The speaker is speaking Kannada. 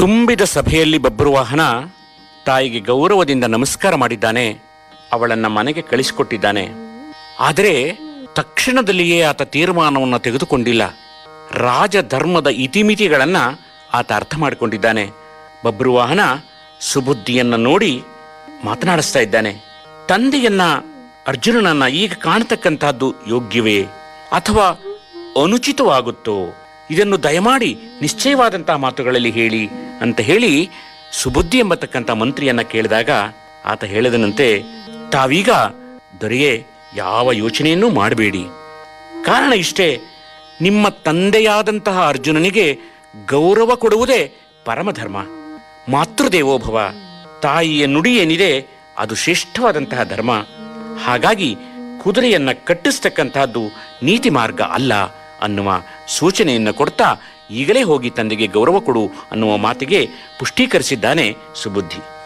ತುಂಬಿದ ಸಭೆಯಲ್ಲಿ ಬಬ್ಬರುವಾಹನ ತಾಯಿಗೆ ಗೌರವದಿಂದ ನಮಸ್ಕಾರ ಮಾಡಿದ್ದಾನೆ ಅವಳನ್ನ ಮನೆಗೆ ಕಳಿಸಿಕೊಟ್ಟಿದ್ದಾನೆ ಆದರೆ ತಕ್ಷಣದಲ್ಲಿಯೇ ಆತ ತೀರ್ಮಾನವನ್ನು ತೆಗೆದುಕೊಂಡಿಲ್ಲ ರಾಜಧರ್ಮದ ಇತಿಮಿತಿಗಳನ್ನ ಆತ ಅರ್ಥ ಮಾಡಿಕೊಂಡಿದ್ದಾನೆ ಬಬ್ರುವಾಹನ ಸುಬುದ್ಧಿಯನ್ನ ನೋಡಿ ಮಾತನಾಡಿಸ್ತಾ ಇದ್ದಾನೆ ತಂದೆಯನ್ನ ಅರ್ಜುನನನ್ನ ಈಗ ಕಾಣತಕ್ಕಂತಹದ್ದು ಯೋಗ್ಯವೇ ಅಥವಾ ಅನುಚಿತವಾಗುತ್ತೋ ಇದನ್ನು ದಯಮಾಡಿ ನಿಶ್ಚಯವಾದಂತಹ ಮಾತುಗಳಲ್ಲಿ ಹೇಳಿ ಅಂತ ಹೇಳಿ ಸುಬುದ್ಧಿ ಎಂಬತಕ್ಕಂಥ ಮಂತ್ರಿಯನ್ನ ಕೇಳಿದಾಗ ಆತ ಹೇಳಿದನಂತೆ ತಾವೀಗ ದೊರೆಯೇ ಯಾವ ಯೋಚನೆಯನ್ನೂ ಮಾಡಬೇಡಿ ಕಾರಣ ಇಷ್ಟೇ ನಿಮ್ಮ ತಂದೆಯಾದಂತಹ ಅರ್ಜುನನಿಗೆ ಗೌರವ ಕೊಡುವುದೇ ಪರಮಧರ್ಮ ಮಾತೃದೇವೋಭವ ತಾಯಿಯ ನುಡಿ ಏನಿದೆ ಅದು ಶ್ರೇಷ್ಠವಾದಂತಹ ಧರ್ಮ ಹಾಗಾಗಿ ಕುದುರೆಯನ್ನ ಕಟ್ಟಿಸ್ತಕ್ಕಂತಹದ್ದು ನೀತಿ ಮಾರ್ಗ ಅಲ್ಲ ಅನ್ನುವ ಸೂಚನೆಯನ್ನು ಕೊಡ್ತಾ ಈಗಲೇ ಹೋಗಿ ತಂದೆಗೆ ಗೌರವ ಕೊಡು ಅನ್ನುವ ಮಾತಿಗೆ ಪುಷ್ಟೀಕರಿಸಿದ್ದಾನೆ ಸುಬುದ್ಧಿ